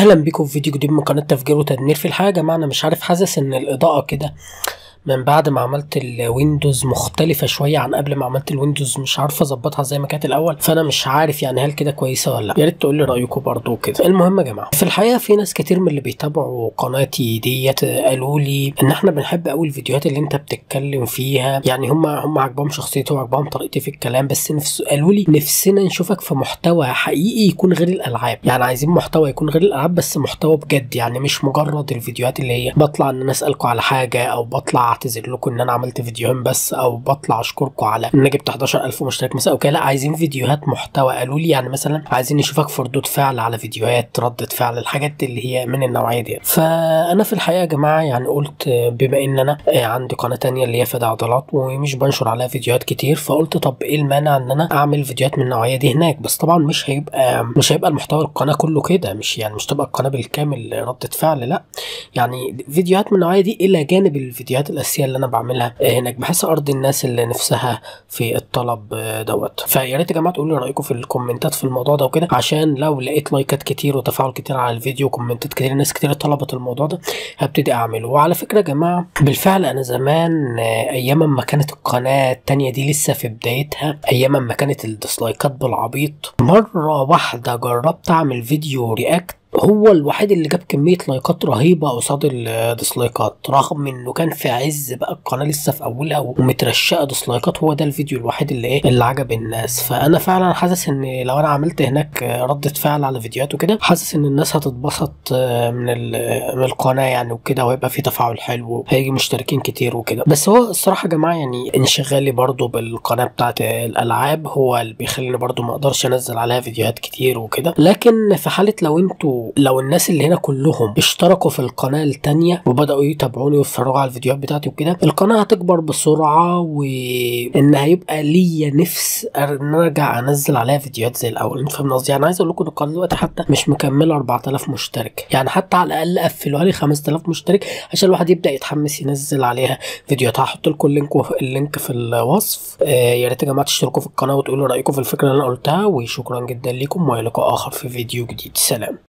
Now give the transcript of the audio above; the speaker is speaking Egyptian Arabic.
اهلا بيكم في فيديو جديد من قناه تفجير وتدمير في الحاجه يا جماعه انا مش عارف حاسس ان الاضاءه كده من بعد ما عملت الويندوز مختلفة شوية عن قبل ما عملت الويندوز مش عارف اظبطها زي ما كانت الاول فانا مش عارف يعني هل كده كويسة ولا لا يا ريت تقول لي رأيكم برضو كده المهم يا جماعة في الحقيقة في ناس كتير من اللي بيتابعوا قناتي ديت قالوا لي ان احنا بنحب قوي الفيديوهات اللي انت بتتكلم فيها يعني هم هم عاجبهم شخصيتي وعاجبهم طريقتي في الكلام بس نفس قالوا لي نفسنا نشوفك في محتوى حقيقي يكون غير الالعاب يعني عايزين محتوى يكون غير الالعاب بس محتوى بجد يعني مش مجرد الفيديوهات اللي هي بطلع ان انا اسالكم على حاجة او بطلع اعتذر لكم ان انا عملت فيديوهين بس او بطلع اشكركم على ان جبت 11000 مشترك مثلا او كده لا عايزين فيديوهات محتوى قالوا لي يعني مثلا عايزين نشوفك في ردود فعل على فيديوهات ردة فعل الحاجات اللي هي من النوعيه دي فانا في الحقيقه يا جماعه يعني قلت بما ان انا عندي قناه تانية اللي هي فدا عضلات ومش بنشر عليها فيديوهات كتير فقلت طب ايه المانع ان انا اعمل فيديوهات من النوعيه دي هناك بس طبعا مش هيبقى مش هيبقى المحتوى القناه كله كده مش يعني مش تبقى القناه بالكامل ردة فعل لا يعني فيديوهات من النوعيه دي الى جانب الفيديوهات الاساسيه اللي انا بعملها هناك بحيث ارضي الناس اللي نفسها في الطلب دوت فيا ريت يا جماعه تقولوا لي رايكم في الكومنتات في الموضوع ده وكده عشان لو لقيت لايكات كتير وتفاعل كتير على الفيديو وكومنتات كتير ناس كتير طلبت الموضوع ده هبتدي اعمله وعلى فكره يا جماعه بالفعل انا زمان ايام ما كانت القناه التانية دي لسه في بدايتها ايام ما كانت الديسلايكات بالعبيط مره واحده جربت اعمل فيديو رياكت هو الوحيد اللي جاب كمية لايكات رهيبة قصاد الديسلايكات رغم انه كان في عز بقى القناة لسه في اولها ومترشقة ديسلايكات هو ده الفيديو الوحيد اللي ايه اللي عجب الناس فانا فعلا حاسس ان لو انا عملت هناك ردة فعل على فيديوهات وكده حاسس ان الناس هتتبسط من من القناة يعني وكده وهيبقى في تفاعل حلو هيجي مشتركين كتير وكده بس هو الصراحة يا جماعة يعني انشغالي برضو بالقناة بتاعت الالعاب هو اللي بيخليني برضو ما اقدرش انزل عليها فيديوهات كتير وكده لكن في حالة لو انتوا لو الناس اللي هنا كلهم اشتركوا في القناة التانية وبدأوا يتابعوني ويتفرجوا على الفيديوهات بتاعتي وكده القناة هتكبر بسرعة وان هيبقى ليا نفس ان ارجع انزل عليها فيديوهات زي الاول انت فاهم قصدي يعني عايز اقول لكم القناة دلوقتي حتى مش مكملة 4000 مشترك يعني حتى على الاقل قفلوها لي 5000 مشترك عشان الواحد يبدأ يتحمس ينزل عليها فيديوهات هحط لكم اللينك اللينك في الوصف آه يا ريت يا جماعة تشتركوا في القناة وتقولوا رأيكم في الفكرة اللي انا قلتها وشكرا جدا لكم والى لقاء اخر في فيديو جديد سلام